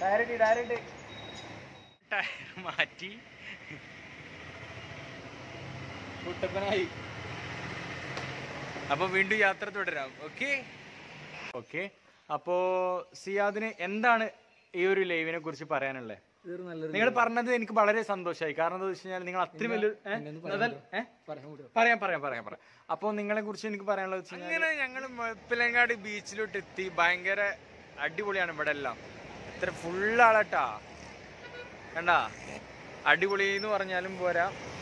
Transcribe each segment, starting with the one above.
Direct direct tyre മാറ്റി കുട്ടപ്പനായി അപ്പൊ വീണ്ടും യാത്ര തുടരാം ഓക്കെ ഓക്കെ അപ്പോ സിയാദിന് എന്താണ് ഈ ഒരു ലൈവിനെ കുറിച്ച് പറയാനുള്ളത് ഇതൊരു നല്ലൊരു നിങ്ങൾ പറഞ്ഞത് എനിക്ക് വളരെ സന്തോഷമായി കാരണം എന്താ വെച്ച് കഴിഞ്ഞാൽ നിങ്ങൾ അത്രയും വലിയ ഏ? അതൽ- ഏ? പറയാം പറയാം പറയാം പറയാം അപ്പോൾ നിങ്ങളെ കുറിച്ച് എനിക്ക് പറയാനുള്ളത് വെച്ച് കഴിഞ്ഞാൽ അങ്ങനെ ഞങ്ങൾ മുഴപ്പിലങ്ങാട് ബീച്ചിലോട്ട് എത്തി ഭയങ്കര അടിപൊളിയാണ് ഇവിടെ എല്ലാം ഇത്ര ഫുൾ ആളട്ടാ കണ്ടാ അടിപൊളി എന്ന് പറഞ്ഞാലും പോരാ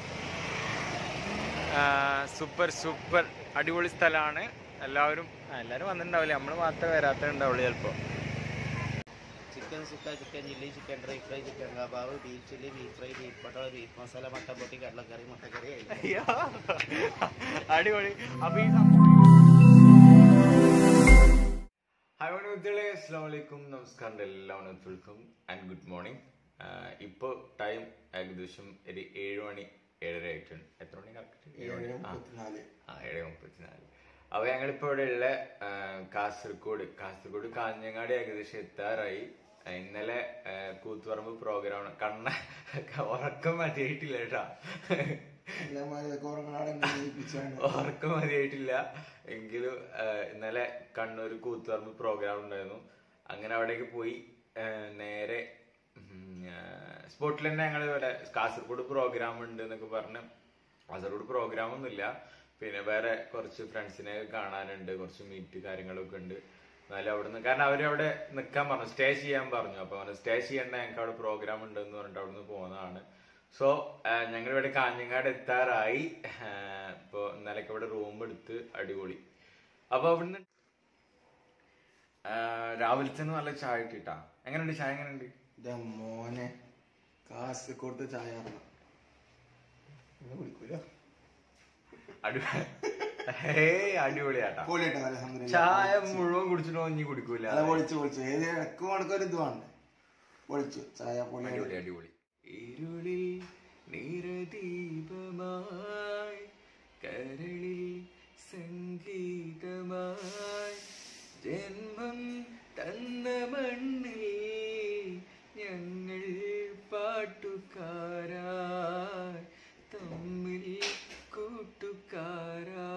സൂപ്പർ സൂപ്പർ അടിപൊളി സ്ഥലമാണ് എല്ലാവരും ആ, എല്ലാവരും വന്നിട്ടുണ്ടാവില്ല നമ്മൾ മാത്രമേ വരാത്ത ഉണ്ടാവുള്ളൂ ചിലപ്പോൾ chicken sukka chicken chilli chicken dry fry chicken kebab beef chilli beef fry beef പട്ടോള ബീഫ് മസാല മട്ടൻ പൊട്ടി കടലക്കറി മുട്ടക്കറി അയ്യോ. അടിപൊളി അപ്പൊ ഈ ഹായ് മണിമുത്തുകളെ അസ്സാം വലൈക്കും നമസ്കാരം എല്ലാ മണിമുത്തുകൾക്കും ആൻഡ് ഗുഡ് മോർണിംഗ് ഇപ്പോൾ ടൈം ഏകദേശം ഒരു ഏഴ് മണി ഏഴര ആയിട്ടുണ്ട് എത്ര മണി കറക്റ്റ് ആ ഏഴ് മുപ്പത്തിനാല് അപ്പൊ ഞങ്ങളിപ്പോ ഇവിടെ ഉള്ള ആ, കാസർഗോഡ് കാസർഗോഡ് കാഞ്ഞങ്ങാട് ഏകദേശം എത്താറായി ആ, ഇന്നലെ ആ, കൂത്തുപറമ്പ് പ്രോഗ്രാമാണ് കണ്ണ ഉറക്കം മതിയായിട്ടില്ല കേട്ടാ ഉറക്കം മതിയായിട്ടില്ല എങ്കിലും ആ, ഇന്നലെ കണ്ണൂർ കൂത്തുപറമ്പ് പ്രോഗ്രാം ഉണ്ടായിരുന്നു അങ്ങനെ അവിടേക്ക് പോയി ആ, നേരെ സ്പോട്ടിൽ തന്നെ ഞങ്ങൾ ഇവിടെ കാസർഗോഡ് പ്രോഗ്രാം ഉണ്ട് എന്നൊക്കെ പറഞ്ഞ് കാസർഗോഡ് പ്രോഗ്രാം ഒന്നുമില്ല പിന്നെ വേറെ കുറച്ച് ഫ്രണ്ട്സിനെ കാണാനുണ്ട് കുറച്ച് മീറ്റ് കാര്യങ്ങളൊക്കെ ഉണ്ട് എന്നാലും അവിടുന്ന് കാരണം അവരവിടെ നിൽക്കാൻ പറഞ്ഞു സ്റ്റേ ചെയ്യാൻ പറഞ്ഞു അപ്പൊ അവന് സ്റ്റേ ചെയ്യേണ്ട ഞങ്ങൾക്ക് അവിടെ പ്രോഗ്രാം ഉണ്ട് എന്ന് പറഞ്ഞിട്ട് അവിടുന്ന് പോകുന്നതാണ് സോ ഞങ്ങൾ ഇവിടെ കാഞ്ഞങ്ങാട് എത്താറായി ഇപ്പൊ ഇന്നലെയൊക്കെ ഇവിടെ റൂം എടുത്ത് അടിപൊളി അപ്പൊ അവിടുന്ന് ആ, രാവിലെ തന്നെ നല്ല ചായ ഇട്ടിട്ടാ എങ്ങനെയുണ്ട് ചായ എങ്ങനെയുണ്ട് മോനെ കാസർഗോഡ് ചായ അറിയാം കുടിക്കൂല അടി ഹേയ് അടിപൊളിയാട്ടാ പൊളിട്ടോ അലഹമില്ല ചായ മുഴുവൻ കുടിച്ചിട്ടോ ഇനി കുടിക്കൂല അല്ല പൊളിച്ചു പൊളിച്ചു ഏത് ഇടക്ക് മണക്കൊരു ഇത് വേണ്ട പൊളിച്ചു ചായ പൊളി അടിപൊളി അടിപൊളി ഇരുളിൽ നിറദീപമായി കരളിൽ സംഗീതമായി ജന്മം തന്ന മണ്ണിൽ ഞങ്ങൾ പാട്ടുകാരായി തമ്മിൽ കൂട്ടുകാരാ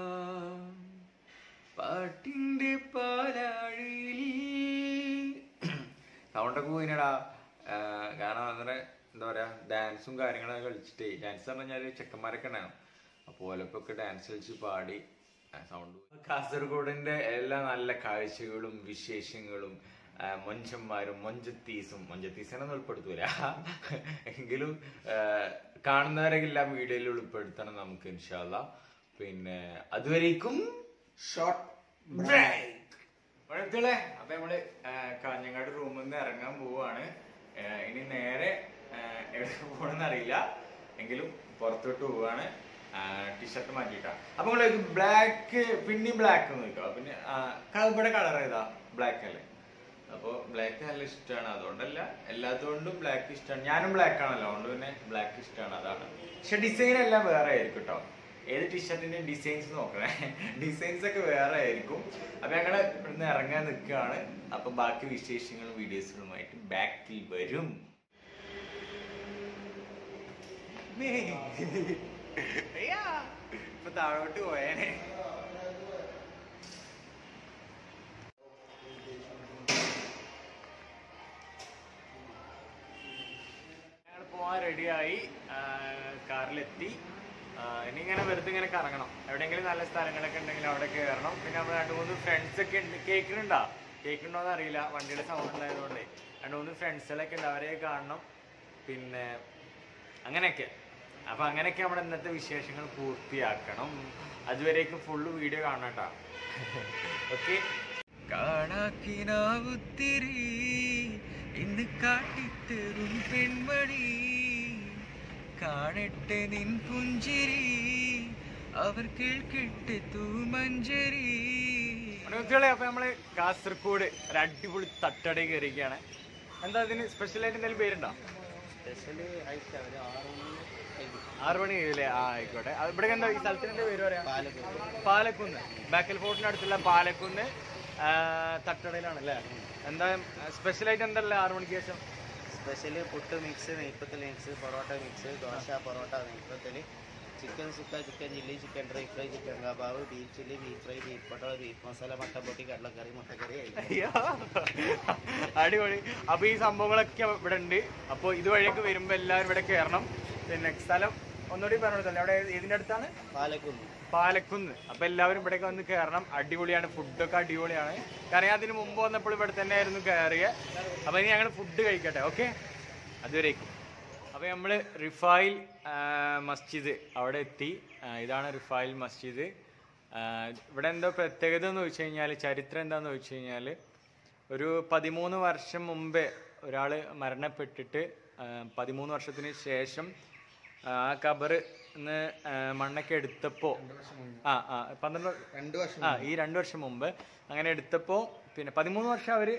പാട്ടിന്റെ പാലാഴിയിൽ സൗണ്ടൊക്കെ പോയിനടാ കാരണം അന്നേരം എന്താ പറയാ ഡാൻസും കാര്യങ്ങളൊക്കെ കളിച്ചിട്ടേ ഡാൻസ് എന്ന് പറഞ്ഞാല് ചെക്കന്മാരൊക്കെ ഉണ്ടായിരുന്നു അപ്പോൾ ഓലപ്പൊക്കെ ഡാൻസ് കളിച്ച് പാടി സൗണ്ട് കാസർഗോഡിന്റെ എല്ലാ നല്ല കാഴ്ചകളും വിശേഷങ്ങളും ആ, മൊഞ്ചന്മാരും മൊഞ്ചത്തീസും മൊഞ്ചത്തീസിനൊന്നും ഉൾപ്പെടുത്തൂല എങ്കിലും ആ, കാണുന്നവരെല്ലാം വീഡിയോയിൽ ഉൾപ്പെടുത്തണം നമുക്ക് ഇൻഷാല്ല പിന്നെ അതുവരേക്കും ഷോർട്ട് വഴക്കുകളെ അപ്പൊ നമ്മള് ആ, കാഞ്ഞങ്ങാട് റൂമിൽ നിന്ന് ഇറങ്ങാൻ പോവാണ് ആ, ഇനി നേരെ ആ, എവിടെ പോകണമെന്ന് അറിയില്ല എങ്കിലും പുറത്തോട്ട് പോവാണ് ടീഷർട്ട് മാറ്റിയിട്ടാ അപ്പൊ നമ്മള് ബ്ലാക്ക് പിന്നെയും ബ്ലാക്ക് നോക്കുക പിന്നെ ആ, ക- ഇവിടെ കളർ ഏതാ ബ്ലാക്ക് അല്ലേ അപ്പൊ ബ്ലാക്ക് നല്ല ഇഷ്ടമാണ് അതുകൊണ്ടല്ല എല്ലാത്തുകൊണ്ടും ബ്ലാക്ക് ഇഷ്ടമാണ് ഞാനും ബ്ലാക്ക് ആണല്ലോ അതുകൊണ്ട് പിന്നെ ബ്ലാക്ക് ഇഷ്ടമാണ് അതാണ് പക്ഷെ ഡിസൈൻ എല്ലാം വേറെ ആയിരിക്കും കേട്ടോ ഏത് ടീഷർട്ടിന്റെ ഡിസൈൻസ് നോക്കണേ ഡിസൈൻസ് ഒക്കെ വേറെ ആയിരിക്കും അപ്പൊ ഞങ്ങള് ഇവിടുന്ന് ഇറങ്ങാൻ നിൽക്കുകയാണ് അപ്പൊ ബാക്കി വിശേഷങ്ങളും വീഡിയോസുകളുമായിട്ട് ബാക്കിൽ വരും മേ. അയ്യാ, ഇപ്പൊ താഴോട്ട് പോയേനെ ഞങ്ങൾ പോവാൻ റെഡിയായി കാറിലെത്തി ആ, ഇനി ഇങ്ങനെ വെറുതെ ഇങ്ങനെ കറങ്ങണം എവിടെയെങ്കിലും നല്ല സ്ഥലങ്ങളൊക്കെ ഉണ്ടെങ്കിൽ അവിടെ കയറണം പിന്നെ നമ്മൾ രണ്ട് മൂന്ന് ഫ്രണ്ട്സ് ഒക്കെ ഉണ്ട് കേൾക്കുന്നുണ്ടോ കേൾക്കുന്നുണ്ടോന്ന് അറിയില്ല വണ്ടിയുടെ സൗണ്ട് ഉണ്ടായതുകൊണ്ട് രണ്ട് മൂന്ന് ഫ്രണ്ട്സുകളൊക്കെ ഉണ്ട് അവരെ കാണണം പിന്നെ അങ്ങനെയൊക്കെ അപ്പൊ അങ്ങനെയൊക്കെ നമ്മുടെ ഇന്നത്തെ വിശേഷങ്ങൾ പൂർത്തിയാക്കണം അതുവരേക്കും ഫുള്ള് വീഡിയോ കാണണം കേട്ടോ ഓക്കെ കാണാക്കിനാവുത്തിരി ഇന്ന് കാട്ടിത്തരും പെൺമണി കാണട്ടെ നിൻ പുഞ്ചിരി അവർ കേൾക്കട്ടെ തൂമഞ്ചരി കുട്ടികളെ അപ്പൊ നമ്മള് കാസർഗോഡ് ഒരു അടിപൊളി തട്ടട കയറിയൊക്കെയാണ് എന്താ ഇതിന് സ്പെഷ്യൽ ആയിട്ട് എന്തെങ്കിലും പേരുണ്ടോ സ്പെഷ്യല് ആയിട്ട് ഒരു ആറ് മണി കഴിഞ്ഞു. ആറ് മണി കഴിയൂലേ ആ ആയിക്കോട്ടെ അത് ഇവിടെ എന്താ ഈ സ്ഥലത്തിന്റെ പേര് പറയാ പാലക്കാട് പാലക്കുന്ന് ബാക്കൽ ഫോർട്ടിന് അടുത്തുള്ള പാലക്കുന്ന് ആ, തട്ടടയിലാണ് അല്ലേ എന്താ സ്പെഷ്യൽ ആയിട്ട് എന്തല്ലേ ആറു മണിക്ക് ശേഷം സ്പെഷ്യല് പുട്ട് മിക്സ് നെയ്പ്പത്തിൽ മിക്സ് പൊറോട്ട മിക്സ് ദോശ പൊറോട്ട നെയ്പ്പത്തിൽ chicken sukka chicken chilli chicken dry fry chicken kebab beef chilli beef fry beef പൊട്ട ബീഫ് മസാല മട്ടൻ പൊട്ടി കടലക്കറി മുട്ടക്കറി ആയിരിക്കും അയ്യോ അടിപൊളി അപ്പൊ ഈ സംഭവങ്ങളൊക്കെ ഇവിടെ ഉണ്ട് അപ്പൊ ഇതുവഴിയൊക്കെ വരുമ്പോ എല്ലാവരും ഇവിടെ കയറണം പിന്നെ സ്ഥലം ഒന്നുകൂടി പറഞ്ഞിട്ടല്ലേ അവിടെ ഏതിന്റെ അടുത്താണ് പാലക്കുന്ന് പാലക്കുന്ന് അപ്പൊ എല്ലാവരും ഇവിടേക്ക് വന്ന് കയറണം അടിപൊളിയാണ് ഫുഡൊക്കെ അടിപൊളിയാണ് കാരണം ഞാൻ അതിന് മുമ്പ് വന്നപ്പോൾ ഇവിടെ തന്നെ ആയിരുന്നു കയറിയ അപ്പൊ ഇനി ഞങ്ങൾ ഫുഡ് കഴിക്കട്ടെ ഓക്കെ അതുവരേക്കും അപ്പൊ നമ്മള് റിഫായിൽ ആ, മസ്ജിദ് അവിടെ എത്തി ആ, ഇതാണ് റിഫായിൽ മസ്ജിദ് ആ, ഇവിടെ എന്തോ പ്രത്യേകത എന്ന് വെച്ച് കഴിഞ്ഞാൽ ചരിത്രം എന്താന്ന് വെച്ച് കഴിഞ്ഞാൽ ഒരു പതിമൂന്ന് വർഷം മുമ്പേ ഒരാൾ മരണപ്പെട്ടിട്ട് ആ, പതിമൂന്ന് വർഷത്തിന് ശേഷം ആ ഖബർ മണ്ണൊക്കെ എടുത്തപ്പോ ആ ആ പന്ത്രണ്ട് രണ്ടു വർഷം ആ ഈ രണ്ടു വർഷം മുമ്പ് അങ്ങനെ എടുത്തപ്പോ പിന്നെ പതിമൂന്ന് വർഷം അവര്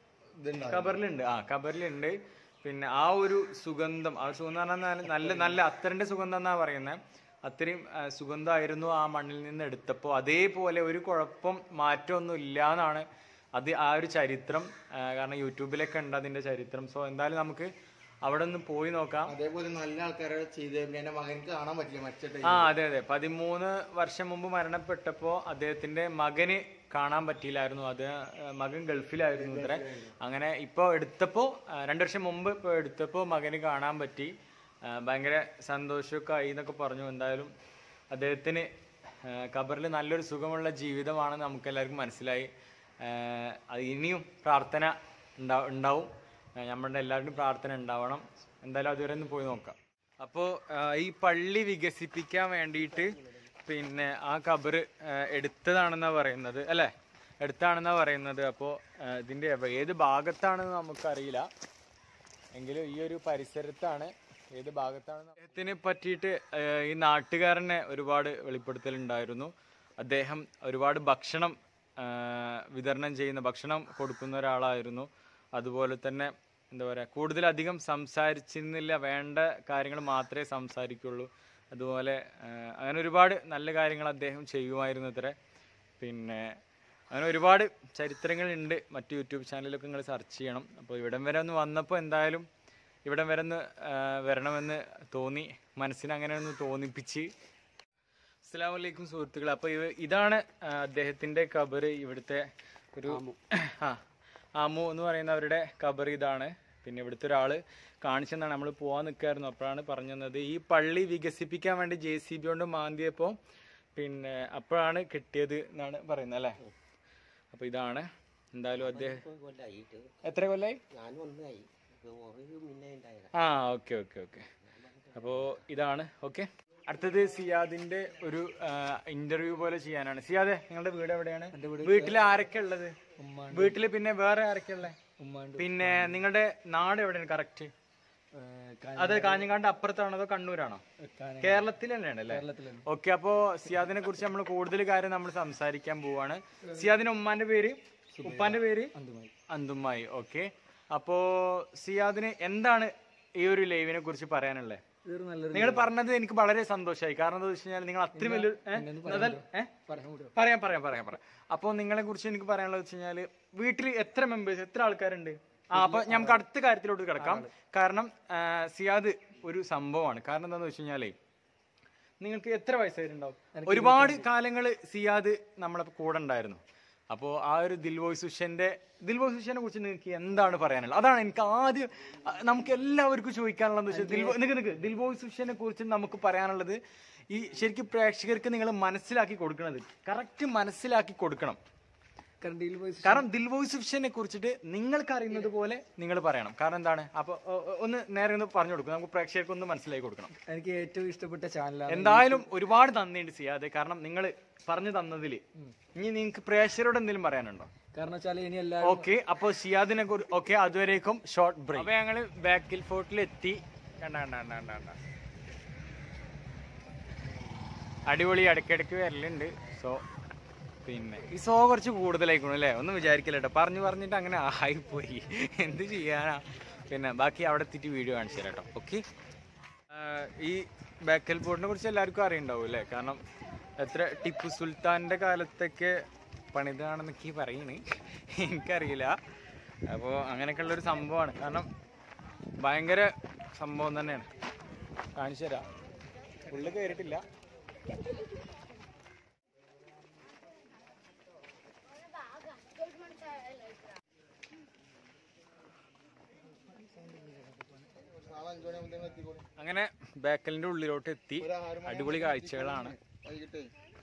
ഖബറിലുണ്ട് ആ ഖബറിലുണ്ട് പിന്നെ ആ ഒരു സുഗന്ധം ആ ഒരു സുഗന്ധം എന്ന് പറഞ്ഞാൽ നല്ല നല്ല അത്തറിന്റെ സുഗന്ധം എന്നാ പറയുന്നത് അത്രയും ആ, സുഗന്ധമായിരുന്നു ആ മണ്ണിൽ നിന്ന് എടുത്തപ്പോൾ അതേപോലെ ഒരു കുഴപ്പം മാറ്റമൊന്നും ഇല്ല എന്നാണ് അത് ആ ഒരു ചരിത്രം ആ, കാരണം യൂട്യൂബിലൊക്കെ ഉണ്ട് അതിന്റെ ചരിത്രം സോ എന്തായാലും നമുക്ക് അവിടെ ഒന്ന് പോയി നോക്കാം അതേപോലെ നല്ല ആൾക്കാരെ ചെയ്ത് എന്റെ മകൻക്ക് കാണാൻ പറ്റില്ല മറ്റേ ആ അതെ അതെ പതിമൂന്ന് വർഷം മുമ്പ് മരണപ്പെട്ടപ്പോ അദ്ദേഹത്തിന്റെ മകന് കാണാൻ പറ്റിയില്ലായിരുന്നു അത് ആ, മകൻ ഗൾഫിലായിരുന്നു ഇത്ര അങ്ങനെ ഇപ്പൊ എടുത്തപ്പോ ആ, രണ്ടു വർഷം മുമ്പ് ഇപ്പൊ എടുത്തപ്പോ മകന് കാണാൻ പറ്റി ആ, ഭയങ്കര സന്തോഷമൊക്കെ ആയി എന്നൊക്കെ പറഞ്ഞു എന്തായാലും അദ്ദേഹത്തിന് ഖബറിൽ നല്ലൊരു സുഖമുള്ള ജീവിതമാണെന്ന് നമുക്ക് എല്ലാവർക്കും മനസ്സിലായി ആ, അത് ഇനിയും പ്രാർത്ഥന ഉണ്ടാ ഉണ്ടാവും ആ, നമ്മുടെ എല്ലാവരുടെയും പ്രാർത്ഥന ഉണ്ടാവണം എന്തായാലും അതുവരെ ഒന്ന് പോയി നോക്കാം അപ്പോൾ ഈ പള്ളി വികസിപ്പിക്കാൻ വേണ്ടിയിട്ട് പിന്നെ ആ കബറ് എടുത്തതാണെന്നാ പറയുന്നത് അല്ലേ എടുത്താണെന്നാ പറയുന്നത് അപ്പോൾ ഇതിന്റെ എവ- ഏത് ഭാഗത്താണെന്ന് നമുക്കറിയില്ല എങ്കിലും ഈ ഒരു പരിസരത്താണ് ഏത് ഭാഗത്താണ് അദ്ദേഹത്തിനെ പറ്റിയിട്ട് ആ, ഈ നാട്ടുകാരനെ ഒരുപാട് വെളിപ്പെടുത്തലുണ്ടായിരുന്നു അദ്ദേഹം ഒരുപാട് ഭക്ഷണം ആ, വിതരണം ചെയ്യുന്ന ഭക്ഷണം കൊടുക്കുന്ന ഒരാളായിരുന്നു അതുപോലെ തന്നെ എന്താ പറയുക കൂടുതലധികം സംസാരിച്ചിരുന്നില്ല വേണ്ട കാര്യങ്ങൾ മാത്രമേ സംസാരിക്കുള്ളൂ അതുപോലെ ആ, അങ്ങനെ ഒരുപാട് നല്ല കാര്യങ്ങൾ അദ്ദേഹം ചെയ്യുമായിരുന്നു ഇത്ര പിന്നെ അങ്ങനെ ഒരുപാട് ചരിത്രങ്ങളുണ്ട് മറ്റു യൂട്യൂബ് ചാനലിലൊക്കെ നിങ്ങൾ സെർച്ച് ചെയ്യണം അപ്പോൾ ഇവിടം വരെ ഒന്ന് വന്നപ്പോൾ എന്തായാലും ഇവിടം വരെ ഒന്ന് ആ, വരണമെന്ന് തോന്നി മനസ്സിന് അങ്ങനെ ഒന്ന് തോന്നിപ്പിച്ച് അസ്സാം വലൈക്കും സുഹൃത്തുക്കളെ അപ്പോൾ ഇവ ഇതാണ് ആ, അദ്ദേഹത്തിന്റെ കബർ ഇവിടുത്തെ ഒരു ആ ആമു എന്ന് പറയുന്ന അവരുടെ കബർ ഇതാണ് പിന്നെ ഇവിടുത്തെ ഒരാള് കാണിച്ചെന്നാണ് നമ്മൾ പോവാൻ നിൽക്കായിരുന്നു അപ്പോഴാണ് പറഞ്ഞു തന്നത് ഈ പള്ളി വികസിപ്പിക്കാൻ വേണ്ടി ജെ സി ബി കൊണ്ട് മാന്തിയപ്പോൾ പിന്നെ അപ്പോഴാണ് കിട്ടിയത് എന്നാണ് പറയുന്നത് അല്ലേ അപ്പോൾ ഇതാണ് എന്തായാലും അദ്ദേഹം കൊല്ലായിട്ട് എത്ര കൊല്ലായി ഞാൻ ഒന്നായി ഒരു മുന്നേ ഉണ്ടായത് ആ ഓക്കെ ഓക്കെ ഓക്കെ അപ്പോൾ ഇതാണ് ഓക്കെ അടുത്തത് സിയാദിന്റെ ഒരു ഇന്റർവ്യൂ പോലെ ചെയ്യാനാണ് സിയാദെ നിങ്ങളുടെ വീട് എവിടെയാണ് വീട്ടിൽ ആരൊക്കെ ഉള്ളത് വീട്ടിൽ പിന്നെ വേറെ ആരൊക്കെ ഉള്ളത് പിന്നെ നിങ്ങളുടെ നാട് എവിടെയാണ് കറക്റ്റ് അത് കാഞ്ഞങ്ങാണ്ട് അപ്പുറത്താണോ അതോ കണ്ണൂരാണോ കേരളത്തിൽ തന്നെയാണ് അല്ലേ ഓക്കെ അപ്പോ സിയാദിനെ കുറിച്ച് നമ്മൾ കൂടുതൽ കാര്യം നമ്മൾ സംസാരിക്കാൻ പോവാണ് സിയാദിന്റെ ഉമ്മാന്റെ പേര് ഉപ്പാന്റെ പേര് അന്തുമായി ഓക്കെ അപ്പോ സിയാദിന് എന്താണ് ഈ ഒരു ലൈവിനെ കുറിച്ച് പറയാനുള്ളത് നിങ്ങൾ പറഞ്ഞത് എനിക്ക് വളരെ സന്തോഷമായി കാരണം എന്താ വെച്ച് കഴിഞ്ഞാൽ നിങ്ങൾ അത്രയും വലിയ ഏ? അതൽ- ഏ? പറയാം പറയാം പറയാം പറയാം അപ്പോൾ നിങ്ങളെ കുറിച്ച് എനിക്ക് പറയാനുള്ളത് വെച്ച് കഴിഞ്ഞാൽ വീട്ടിൽ എത്ര മെമ്പേഴ്സ് എത്ര ആൾക്കാരുണ്ട് ആ അപ്പൊ നമുക്ക് അടുത്ത കാര്യത്തിലോട്ട് കിടക്കാം കാരണം ആ, സിയാദ് ഒരു സംഭവമാണ് കാരണം എന്താന്ന് വെച്ച് കഴിഞ്ഞാലേ നിങ്ങൾക്ക് എത്ര വയസ്സായിട്ടുണ്ടാവും ഒരുപാട് കാലങ്ങൾ സിയാദ് നമ്മളെ കൂടെ ഉണ്ടായിരുന്നു അപ്പോൾ ആ ഒരു ദിൽ വോയ്സ് ഉഷന്റെ ദിൽ വോയ്സ് ഉഷനെ കുറിച്ച് നിങ്ങൾക്ക് എന്താണ് പറയാനുള്ളത് അതാണ് എനിക്ക് ആദ്യം ആ, നമുക്ക് എല്ലാവർക്കും ചോദിക്കാനുള്ളത് വെച്ചാൽ ദിൽ നിക്ക് നിക്ക് ദിൽ വോയ്സ് ഉഷനെ കുറിച്ച് നമുക്ക് പറയാനുള്ളത് ഈ ശരിക്കും പ്രേക്ഷകർക്ക് നിങ്ങൾ മനസ്സിലാക്കി കൊടുക്കണത് കറക്റ്റ് മനസ്സിലാക്കി കൊടുക്കണം കാരണം ദിൽ വോയ്സ് ഫിഷനെ കുറിച്ചിട്ട് നിങ്ങൾക്ക് അറിയുന്നത് പോലെ നിങ്ങൾ പറയണം കാരണം എന്താണ് അപ്പൊ ഒ- ഒ- ഒന്ന് നേരെ ഒന്ന് പറഞ്ഞു കൊടുക്കും നമുക്ക് പ്രേക്ഷകർക്ക് ഒന്ന് മനസ്സിലാക്കി കൊടുക്കണം എനിക്ക് ഏറ്റവും ഇഷ്ടപ്പെട്ട ചാനലാണ് എന്തായാലും ഒരുപാട് നന്ദിയുണ്ട് സിയാദ് കാരണം നിങ്ങൾ പറഞ്ഞു തന്നതില് ഇനി നിങ്ങൾക്ക് പ്രേക്ഷകരോട് എന്തെങ്കിലും പറയാനുണ്ടോ കാരണം വെച്ചാൽ ഇനി എല്ലാ ഓക്കെ അപ്പൊ സിയാദിനെ കുറിച്ച് ഓക്കെ അതുവരേക്കും ഷോർട്ട് ബ്രേക്ക് അപ്പൊ ഞങ്ങള് ബാക്കിൽ ഫോർട്ടിൽ എത്തി കണ്ട കണ്ട കണ്ട കണ്ട കണ്ട അടിപൊളി ഇടയ്ക്കിടയ്ക്ക് വരലുണ്ട് സോ പിന്നെ ഈ സോ കുറച്ച് കൂടുതലായിക്കണു അല്ലേ ഒന്നും വിചാരിക്കില്ല കേട്ടോ പറഞ്ഞു പറഞ്ഞിട്ട് അങ്ങനെ ആയിപ്പോയി എന്ത് ചെയ്യാനാ പിന്നെ ബാക്കി അവിടെ എത്തിയിട്ട് വീഡിയോ കാണിച്ചു തരാം കേട്ടോ ഓക്കെ ഈ ബേക്കൽ ബോർഡിനെ കുറിച്ച് എല്ലാവർക്കും അറിയുണ്ടാവും അല്ലേ കാരണം എത്ര ടിപ്പു സുൽത്താന്റെ കാലത്തൊക്കെ പണിതാണെന്നൊക്കെ പറയണ് എനിക്കറിയില്ല അപ്പോൾ അങ്ങനെയൊക്കെയുള്ള ഒരു സംഭവമാണ് കാരണം ഭയങ്കര സംഭവം തന്നെയാണ് കാണിച്ചു തരാം ഉള്ളിൽ കയറിയിട്ടില്ല അങ്ങനെ ബേക്കലിന്റെ ഉള്ളിലോട്ട് എത്തി അടിപൊളി കാഴ്ചകളാണ് വൈകിട്ടേ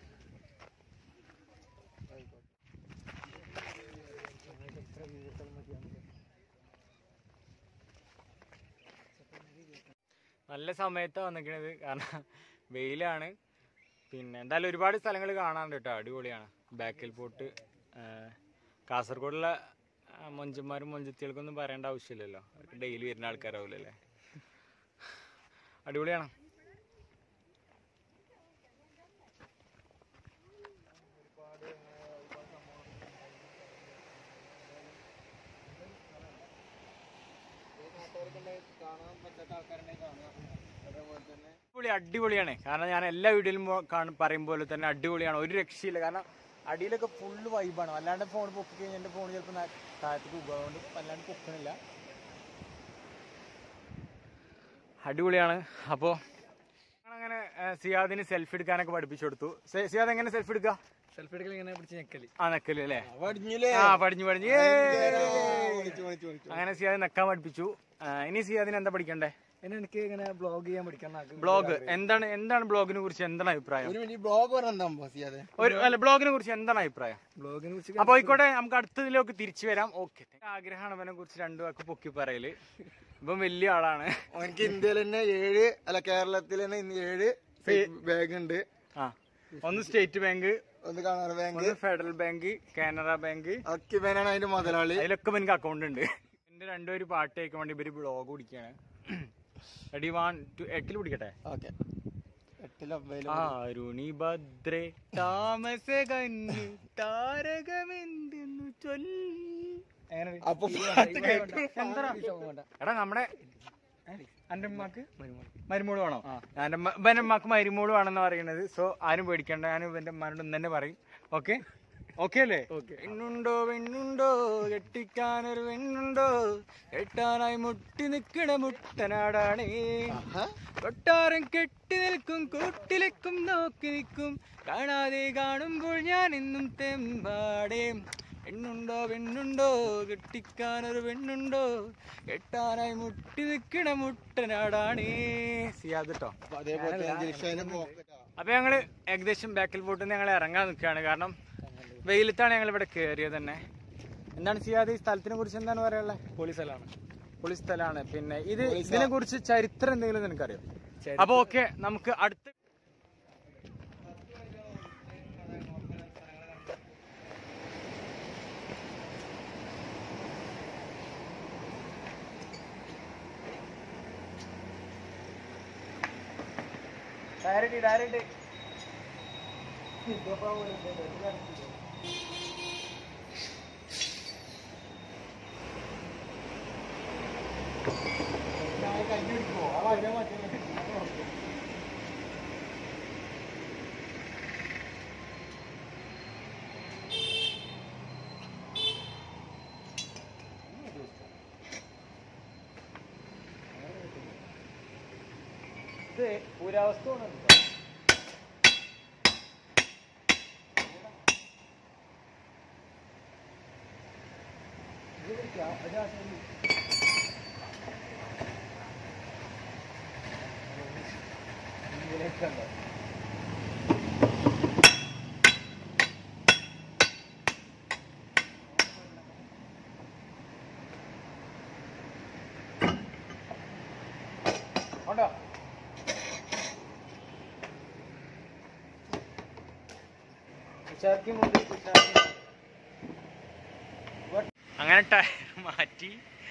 നല്ല സമയത്താണ് വന്നിരിക്കുന്നത് കാരണം വെയിലാണ് പിന്നെ എന്തായാലും ഒരുപാട് സ്ഥലങ്ങൾ കാണാനുണ്ട് കേട്ടോ അടിപൊളിയാണ് ബാക്കിൽ പോട്ട് കാസർഗോഡുള്ള ആ, മൊഞ്ചന്മാരും മൊഞ്ചത്തികൾക്കൊന്നും പറയേണ്ട ആവശ്യമില്ലല്ലോ അവർക്ക് ഡെയിലി വരുന്ന ആൾക്കാരാവില്ലല്ലേ അടിപൊളിയാണ് അടിപൊളി അടിപൊളിയാണ് കാരണം ഞാൻ എല്ലാ വീഡിയോയിലും പോ- കാണും പറയും പോലെ തന്നെ അടിപൊളിയാണ് ഒരു രക്ഷയില്ല കാരണം അടിയിലൊക്കെ ഫുള്ള് വൈബാണ് അല്ലാണ്ട് ഫോൺ പൊക്കി കഴിഞ്ഞാൽ എൻ്റെ ഫോൺ ചിലപ്പോൾ താഴത്തേക്ക് പോകും അതുകൊണ്ട് വല്ലാണ്ട് പൊക്കണില്ല അടിപൊളിയാണ് അപ്പോൾ അങ്ങനെ ആ, സിയാദിന് സെൽഫി എടുക്കാനൊക്കെ പഠിപ്പിച്ചു കൊടുത്തു സി- സിയാദ് എങ്ങനെ സെൽഫി എടുക്കുക സെൽഫി എടുക്കൽ ഇങ്ങനെ പിടിച്ച് ഞെക്കല് ആ നക്കല് അല്ലേ പഠിഞ്ഞില്ലേ ആ പഠിഞ്ഞു പഠിഞ്ഞു വിളിച്ചു വിളിച്ചു വിളിച്ചു അങ്ങനെ സിയാദ് നക്കാൻ പഠിപ്പിച്ചു ആ, ഇനി സിയാദിന് എന്താ പഠിക്കണ്ടേ ഇനി എനിക്ക് ഇങ്ങനെ ബ്ലോഗ് ചെയ്യാൻ പഠിക്കണം ആഗ്രഹം. ബ്ലോഗ് എന്താണ് എന്താണ് ബ്ലോഗിനെ കുറിച്ച് എന്താണ് അഭിപ്രായം ഒരു മിനിറ്റ് ബ്ലോഗ് പറഞ്ഞാ ചെയ്യാതെ ഒരു അല്ല ബ്ലോഗിനെ കുറിച്ച് എന്താണ് അഭിപ്രായം ബ്ലോഗിനെ കുറിച്ച് അപ്പൊ ആയിക്കോട്ടെ നമുക്ക് അടുത്തതിലേക്ക് തിരിച്ചു വരാം ഓക്കെ ആഗ്രഹമാണ് അവനെ കുറിച്ച് രണ്ടു വാക്ക് പൊക്കി പറയല് ഇപ്പം വലിയ ആളാണ് എനിക്ക് ഇന്ത്യയിൽ തന്നെ ഏഴ് അല്ല കേരളത്തിൽ തന്നെ ഇന്ന് ഏഴ് ബാഗ് ഉണ്ട് ആ ഒന്ന് സ്റ്റേറ്റ് ബാങ്ക് ഒന്ന് കാണാറ ബാങ്ക് ഒന്ന് ഫെഡറൽ ബാങ്ക് കാനറ ബാങ്ക് അക്കിബേനാണ് അതിന്റെ മുതലാളി അതിലൊക്കെ എനിക്ക് അക്കൗണ്ട് ഉണ്ട് എന്റെ രണ്ടുപേര് പാട്ട് കേൾക്കാൻ വേണ്ടി ഇവര് ബ്ലോഗ് പിടിക്കാണ് റെഡി വൺ ടു എട്ടിൽ പിടിക്കട്ടെ ഓക്കെ എട്ടിലും ആരുണി ഭദ്രേ താമസ കന്നി താരകമെന്തെന്നു ചൊല്ലി എങ്ങനെ അപ്പൊ പാട്ട് കേൾക്കും. എടാ നമ്മുടെ എന്റെ ഉമ്മക്ക് മരുമോള് വേണോ എന്റെ ഇവന്റെ ഉമ്മക്ക് മരുമോള് വേണമെന്ന് പറയുന്നത് സോ ആരും പേടിക്കണ്ട ഞാൻ ഇവന്റെ ഉമ്മാനോട് ഇന്ന് തന്നെ പറയും ഓക്കെ ഓക്കെ അല്ലേ പെണ്ണുണ്ടോ പെണ്ണുണ്ടോ കെട്ടിക്കാനൊരു പെണ്ണുണ്ടോ കെട്ടാനായി മുട്ടി നിക്കണ മുട്ടനാടാണേ കൊട്ടാരം കെട്ടി നിൽക്കും കൂട്ടിലേക്കും നോക്കി നിൽക്കും കാണാതെ കാണുമ്പോൾ ഞാൻ ഇന്നും തെമ്പാടേ പെണ്ണുണ്ടോ പെണ്ണുണ്ടോ കെട്ടിക്കാനൊരു പെണ്ണുണ്ടോ കെട്ടാനായി മുട്ടി നിൽക്കണ മുട്ടനാടാണേ സിയാദ് കേട്ടോ അപ്പൊ അതേപോലെ തന്നെ ദിൽഷാദിന്റെ പോക്കറ്റാ. അപ്പൊ ഞങ്ങള് ഏകദേശം ബാക്കിൽ പോയിട്ട് ഞങ്ങൾ ഇറങ്ങാൻ നിൽക്കുകയാണ് കാരണം വെയിലത്താണ് ഞങ്ങൾ ഇവിടെ കയറിയത് തന്നെ എന്താണ് സിയാദ് ഈ സ്ഥലത്തിനെ കുറിച്ച് എന്താണ് പറയാനുള്ളത് പൊളി സ്ഥലമാണ് പൊളി സ്ഥലമാണ് പിന്നെ ഇത് ഇതിനെ കുറിച്ച് ചരിത്രം എന്തെങ്കിലും നിനക്കറിയോ അപ്പൊ ഓക്കെ നമുക്ക് അടുത്ത ഡയറക്റ്റ് ഡയറക്റ്റ് ഇത് പുരാവസ്ഥ കൊണ്ടുണ്ട് ഉണ്ടോ അങ്ങനെ ടയർ മാറ്റി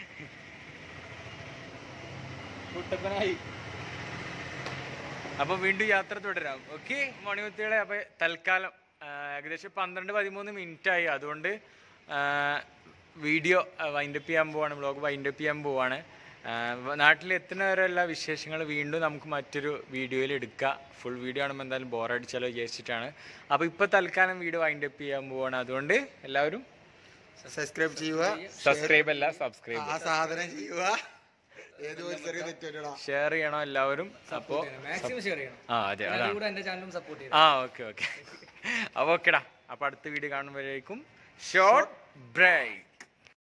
കുട്ടപ്പനായി അപ്പൊ വീണ്ടും യാത്ര തുടരാം ഓക്കെ മണിമുത്തികളെ അപ്പൊ തൽക്കാലം ആ, ഏകദേശം പന്ത്രണ്ട് പതിമൂന്ന് മിനിറ്റ് ആയി അതുകൊണ്ട് വീഡിയോ വൈൻഡപ്പ് ചെയ്യാൻ പോവാണ് വ്ളോഗ് വൈൻഡപ്പ് ചെയ്യാൻ പോവാണ് നാട്ടിൽ എത്തുന്നവരെല്ല വിശേഷങ്ങൾ വീണ്ടും നമുക്ക് മറ്റൊരു വീഡിയോയിൽ എടുക്കാം ഫുൾ വീഡിയോ ആണെങ്കിൽ എന്തായാലും ബോറടിച്ചാലോ വിചാരിച്ചിട്ടാണ് അപ്പോൾ ഇപ്പോൾ തൽക്കാലം വീഡിയോ വൈൻഡപ്പ് ചെയ്യാൻ പോവാണ് അതുകൊണ്ട് എല്ലാവരും സബ്സ്ക്രൈബ് ചെയ്യുക സബ്സ്ക്രൈബ് അല്ല സബ്സ്ക്രൈബ് ആ സാധനം ചെയ്യുക ഏതോ ഒരു ചെറിയ തെറ്റോടാ ഷെയർ ചെയ്യണം എല്ലാവരും അപ്പോ മാക്സിമം ഷെയർ ചെയ്യണം ആ അതെ അതാണ് കൂടെ എന്റെ ചാനലും സപ്പോർട്ട് ചെയ്യണം ആ ഓക്കെ ഓക്കെ അപ്പൊ ഓക്കെടാ അപ്പൊ അടുത്ത വീഡിയോ കാണുമ്പോഴേക്കും ഷോർട്ട് ബ്രേക്ക്